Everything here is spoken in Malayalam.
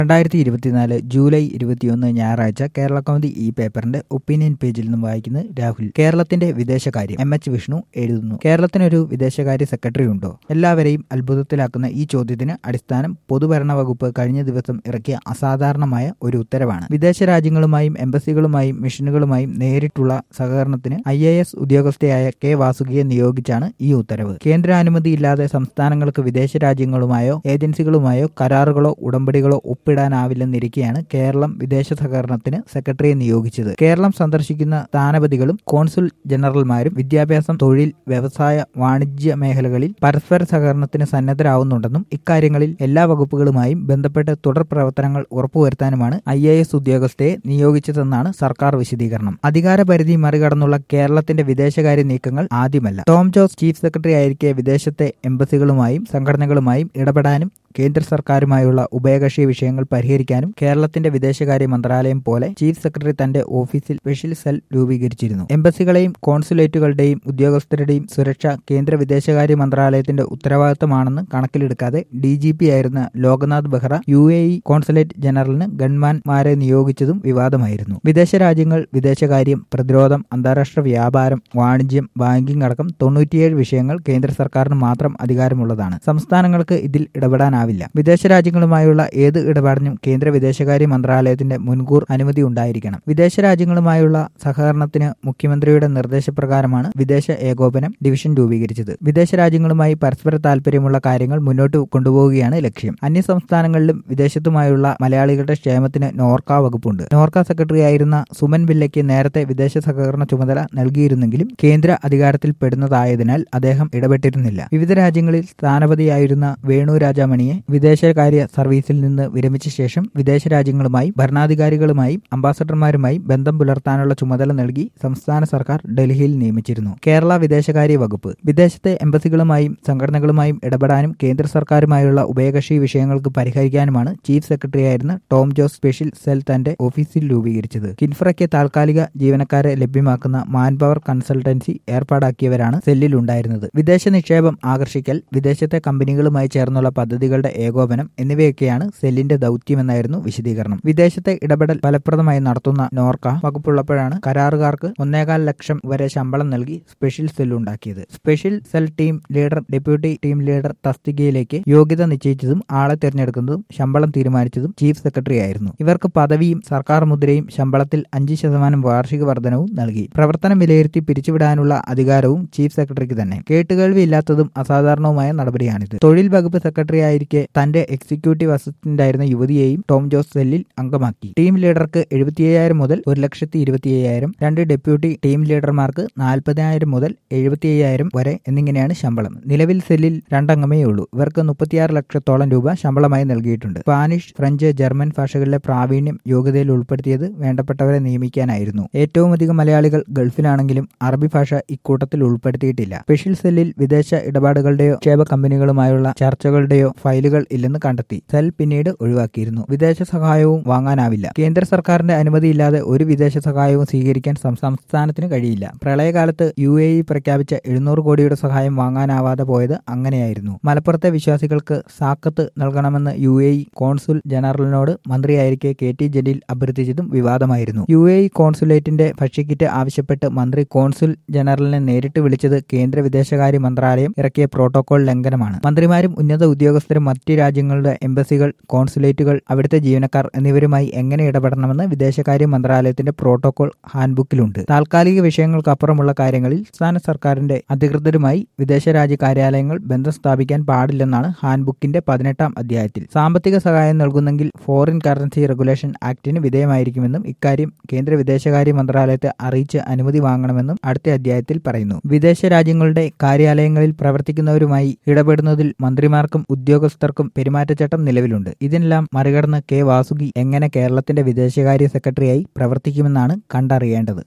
രണ്ടായിരത്തി ഇരുപത്തിനാല് ജൂലൈ ഇരുപത്തിയൊന്ന് ഞായറാഴ്ച കേരള കൗമുദി ഈ പേപ്പറിന്റെ ഒപ്പീനിയൻ പേജിൽ നിന്നും വായിക്കുന്നത് രാഹുൽ കേരളത്തിന്റെ വിദേശകാര്യം എം എച്ച് വിഷ്ണു എഴുതുന്നു കേരളത്തിനൊരു വിദേശകാര്യ സെക്രട്ടറി ഉണ്ടോ എല്ലാവരെയും അത്ഭുതത്തിലാക്കുന്ന ഈ ചോദ്യത്തിന് അടിസ്ഥാനം പൊതുഭരണ വകുപ്പ് കഴിഞ്ഞ ദിവസം ഇറക്കിയ അസാധാരണമായ ഒരു ഉത്തരവാണ് വിദേശ രാജ്യങ്ങളുമായും എംബസികളുമായും മിഷനുകളുമായും നേരിട്ടുള്ള സഹകരണത്തിന് ഐ എ എസ് ഉദ്യോഗസ്ഥയായ കെ വാസുകിയെ നിയോഗിച്ചാണ് ഈ ഉത്തരവ് കേന്ദ്ര അനുമതിയില്ലാതെ സംസ്ഥാനങ്ങൾക്ക് വിദേശ രാജ്യങ്ങളുമായോ ഏജൻസികളുമായോ കരാറുകളോ ഉടമ്പടികളോ ഒപ്പിടാനാവില്ലെന്നിരിക്കെയാണ് കേരളം വിദേശ സഹകരണത്തിന് സെക്രട്ടറിയെ നിയോഗിച്ചത് കേരളം സന്ദർശിക്കുന്ന സ്ഥാനപതികളും കോൺസുൽ ജനറൽമാരും വിദ്യാഭ്യാസം തൊഴിൽ വ്യവസായ വാണിജ്യ മേഖലകളിൽ പരസ്പര സഹകരണത്തിന് സന്നദ്ധരാവുന്നുണ്ടെന്നും ഇക്കാര്യങ്ങളിൽ എല്ലാ വകുപ്പുകളുമായും ബന്ധപ്പെട്ട് തുടർ പ്രവർത്തനങ്ങൾ ഉറപ്പുവരുത്താനുമാണ് ഐ എ എസ് ഉദ്യോഗസ്ഥയെ നിയോഗിച്ചതെന്നാണ് സർക്കാർ വിശദീകരണം അധികാരപരിധി മറികടന്നുള്ള കേരളത്തിന്റെ വിദേശകാര്യ നീക്കങ്ങൾ ആദ്യമല്ല ടോം ജോസ് ചീഫ് സെക്രട്ടറി ആയിരിക്കെ വിദേശത്തെ എംബസികളുമായും സംഘടനകളുമായും ഇടപെടാനും കേന്ദ്ര സർക്കാരുമായുള്ള ഉഭയകക്ഷി വിഷയങ്ങൾ പരിഹരിക്കാനും കേരളത്തിന്റെ വിദേശകാര്യ മന്ത്രാലയം പോലെ ചീഫ് സെക്രട്ടറി തന്റെ ഓഫീസിൽ സ്പെഷ്യൽ സെൽ രൂപീകരിച്ചിരുന്നു എംബസികളെയും കോൺസുലേറ്റുകളുടെയും ഉദ്യോഗസ്ഥരുടെയും സുരക്ഷ കേന്ദ്ര വിദേശകാര്യ മന്ത്രാലയത്തിന്റെ ഉത്തരവാദിത്തമാണെന്ന് കണക്കിലെടുക്കാതെ ഡി ജി പി ആയിരുന്ന Loknath Behera U A E consulate ജനറലിന് ഗൺമാൻമാരെ നിയോഗിച്ചതും വിവാദമായിരുന്നു വിദേശ രാജ്യങ്ങൾ വിദേശകാര്യം പ്രതിരോധം അന്താരാഷ്ട്ര വ്യാപാരം വാണിജ്യം ബാങ്കിംഗ് അടക്കം തൊണ്ണൂറ്റിയേഴ് വിഷയങ്ങൾ കേന്ദ്ര സർക്കാരിന് മാത്രം അധികാരമുള്ളതാണ് സംസ്ഥാനങ്ങൾക്ക് ഇതിൽ ഇടപെടാനാവില്ല വിദേശ രാജ്യങ്ങളുമായുള്ള ഏത് ഇടപാടിനും കേന്ദ്ര വിദേശകാര്യ മന്ത്രാലയത്തിന്റെ മുൻകൂർ അനുമതി ഉണ്ടായിരിക്കണം വിദേശ രാജ്യങ്ങളുമായുള്ള സഹകരണത്തിന് മുഖ്യമന്ത്രിയുടെ നിർദ്ദേശപ്രകാരമാണ് വിദേശ ഏകോപനം ഡിവിഷൻ രൂപീകരിച്ചത് വിദേശ രാജ്യങ്ങളുമായി പരസ്പര താൽപര്യമുള്ള കാര്യങ്ങൾ മുന്നോട്ട് കൊണ്ടുപോവുകയാണ് ലക്ഷ്യം അന്യ സംസ്ഥാനങ്ങളിലും വിദേശത്തുമായുള്ള മലയാളികളുടെ ക്ഷേമത്തിന് നോർക്ക വകുപ്പുണ്ട് നോർക്ക സെക്രട്ടറി ആയിരുന്ന സുമൻ പിള്ളയ്ക്ക് നേരത്തെ വിദേശ സഹകരണ ചുമതല നൽകിയിരുന്നെങ്കിലും കേന്ദ്ര അധികാരത്തിൽ പെടുന്നതായതിനാൽ അദ്ദേഹം ഇടപെട്ടിരുന്നില്ല വിവിധ രാജ്യങ്ങളിൽ സ്ഥാനപതിയായിരുന്ന വേണു രാജാമണിയെ വിദേശകാര്യ സർവീസിൽ നിന്ന് വിരമിച്ച ശേഷം വിദേശ രാജ്യങ്ങളുമായും ഭരണാധികാരികളുമായും അംബാസഡർമാരുമായും ബന്ധം പുലർത്താനുള്ള ചുമതല നൽകി സംസ്ഥാന സർക്കാർ ഡൽഹിയിൽ നിയമിച്ചിരുന്നു കേരള വിദേശകാര്യ വകുപ്പ് വിദേശത്തെ എംബസികളുമായും സംഘടനകളുമായും ഇടപെടാനും കേന്ദ്ര സർക്കാരുമായുള്ള ഉഭയകക്ഷി വിഷയങ്ങൾക്ക് പരിഹരിക്കാനുമാണ് ചീഫ് സെക്രട്ടറിയായിരുന്ന ടോം ജോസ് സ്പെഷ്യൽ സെൽ തന്റെ ഓഫീസിൽ രൂപീകരിച്ചത് കിൻഫ്രയ്ക്ക് താൽക്കാലിക ജീവനക്കാരെ ലഭ്യമാക്കുന്ന മാൻപവർ കൺസൾട്ടൻസി ഏർപ്പാടാക്കിയവരാണ് സെല്ലിൽ ഉണ്ടായിരുന്നത് വിദേശ നിക്ഷേപം ആകർഷിക്കൽ വിദേശത്തെ കമ്പനികളുമായി ചേർന്നുള്ള പദ്ധതികളുടെ ഏകോപനം എന്നിവയൊക്കെയാണ് സെല്ലിന്റെ ദൗത്യമെന്നായിരുന്നു വിശദീകരണം വിദേശത്തെ ഇടപെടൽ ഫലപ്രദമായി നടത്തുന്ന നോർക്ക വകുപ്പുള്ളപ്പോഴാണ് കരാറുകാർക്ക് ഒന്നേകാൽ ലക്ഷം വരെ ശമ്പളം നൽകി സ്പെഷ്യൽ സെൽ ഉണ്ടാക്കിയത് special cell team leader deputy team leader തസ്തികയിലേക്ക് യോഗ്യത നിശ്ചയിച്ചതും ആളെ തിരഞ്ഞെടുക്കുന്നതും ശമ്പളം തീരുമാനിച്ചതും ചീഫ് സെക്രട്ടറി ആയിരുന്നു ഇവർക്ക് പദവിയും സർക്കാർ മുദ്രയും ശമ്പളത്തിൽ അഞ്ച് ശതമാനം വാർഷിക വർധനവും നൽകി പ്രവർത്തനം വിലയിരുത്തി പിരിച്ചുവിടാനുള്ള അധികാരവും ചീഫ് സെക്രട്ടറിക്ക് തന്നെ കേട്ടുകേൾവിയില്ലാത്തതും അസാധാരണവുമായ നടപടിയാണിത് തൊഴിൽ വകുപ്പ് സെക്രട്ടറി ആയിരിക്കെ തന്റെ എക്സിക്യൂട്ടീവ് അസിസ്റ്റന്റായിരുന്ന യുവതിയെയും ടോം ജോസ് സെല്ലിൽ അംഗമാക്കി ടീം ലീഡർക്ക് എഴുപത്തിയ്യായിരം മുതൽ ഒരു ലക്ഷത്തി ഇരുപത്തിയ്യായിരം രണ്ട് ഡെപ്യൂട്ടി ടീം ലീഡർമാർക്ക് നാൽപ്പതിനായിരം മുതൽ എഴുപത്തിയ്യായിരം വരെ എന്നിങ്ങനെയാണ് ശമ്പളം നിലവിൽ സെല്ലിൽ രണ്ടംഗമേ ഉള്ളൂ ഇവർക്ക് മുപ്പത്തിയാറ് ലക്ഷത്തോളം രൂപ ശമ്പളമായി നൽകിയിട്ടുണ്ട് സ്പാനിഷ് ഫ്രഞ്ച് ജർമ്മൻ ഭാഷകളിലെ പ്രാവീണ്യം യോഗ്യതയിൽ ഉൾപ്പെടുത്തിയത് വേണ്ടപ്പെട്ടവരെ നിയമിക്കാനായിരുന്നു ഏറ്റവും അധികം മലയാളികൾ ഗൾഫിലാണെങ്കിലും അറബി ഭാഷ ഇക്കൂട്ടത്തിൽ ഉൾപ്പെടുത്തിയിട്ടില്ല സ്പെഷ്യൽ സെല്ലിൽ വിദേശ ഇടപാടുകളുടെയോ നിക്ഷേപ കമ്പനികളുമായുള്ള ചർച്ചകളുടെയോ ഫയലുകൾ ഇല്ലെന്ന് കണ്ടെത്തി സെൽ പിന്നീട് ഒഴിവാക്കിയിരുന്നു വിദേശ സഹായവും വാങ്ങാനാവില്ല കേന്ദ്ര സർക്കാരിന്റെ അനുമതിയില്ലാതെ ഒരു വിദേശ സഹായവും സ്വീകരിക്കാൻ സംസ്ഥാനത്തിന് കഴിയില്ല പ്രളയകാലത്ത് യു എ ഇ പ്രഖ്യാപിച്ച എഴുന്നൂറ് കോടിയുടെ സഹായം വാങ്ങാനാവാതെ പോയത് അങ്ങനെയായിരുന്നു മലപ്പുറത്തെ വിശ്വാസികൾക്ക് സാക്കത്ത് നൽകണമെന്ന് യു എ ഇ കോൺസുൽ ജനറലിനോട് മന്ത്രിയായിരിക്കെ കെ ടി ജലീൽ അഭ്യർത്ഥിച്ചതും വിവാദമായിരുന്നു യു എ ഇ കോൺസുലേറ്റിന്റെ ഭക്ഷ്യക്കിറ്റ് ആവശ്യപ്പെട്ട് മന്ത്രി കോൺസുൽ ജനറലിനെ നേരിട്ട് വിളിച്ചത് കേന്ദ്ര വിദേശകാര്യ മന്ത്രാലയം ഇറക്കിയ പ്രോട്ടോകോൾ ലംഘനമാണ് മന്ത്രിമാരും ഉന്നത ഉദ്യോഗസ്ഥരും മറ്റ് രാജ്യങ്ങളുടെ എംബസികൾ കോൺസുലേറ്റുകൾ അവിടുത്തെ ജീവനക്കാർ എന്നിവരുമായി എങ്ങനെ ഇടപെടണമെന്ന് വിദേശകാര്യ മന്ത്രാലയത്തിന്റെ പ്രോട്ടോകോൾ ഹാൻഡ്ബുക്കിലുണ്ട് താൽക്കാലിക വിഷയങ്ങൾക്കപ്പുറമുള്ള കാര്യങ്ങളിൽ സംസ്ഥാന സർക്കാരിന്റെ അധികൃതരുമായി വിദേശരാജ്യ കാര്യാലയങ്ങൾ ബന്ധം സ്ഥാപിക്കാൻ പാടില്ലെന്നാണ് ഹാൻഡ്ബുക്കിന്റെ പതിനെട്ടാം അധ്യായത്തിൽ സാമ്പത്തിക സഹായം നൽകുന്നെങ്കിൽ ഫോറിൻ കറൻസി റെഗുലേഷൻ ആക്ടിന് വിധേയമായിരിക്കുമെന്നും ഇക്കാര്യം കേന്ദ്ര വിദേശകാര്യ മന്ത്രാലയത്തെ അറിയിച്ച് അനുമതി വാങ്ങണമെന്നും അടുത്ത അധ്യായത്തിൽ പറയുന്നു വിദേശ രാജ്യങ്ങളുടെ കാര്യാലയങ്ങളിൽ പ്രവർത്തിക്കുന്നവരുമായി ഇടപെടുന്നതിൽ മന്ത്രിമാർക്കും ഉദ്യോഗസ്ഥർക്കും പെരുമാറ്റച്ചട്ടം നിലവിലുണ്ട് ഇതിനെല്ലാം മറികടന്ന് കെ വാസുകി എങ്ങനെ കേരളത്തിന്റെ വിദേശകാര്യ സെക്രട്ടറിയായി പ്രവർത്തിക്കുമെന്നാണ് കണ്ടറിയേണ്ടത്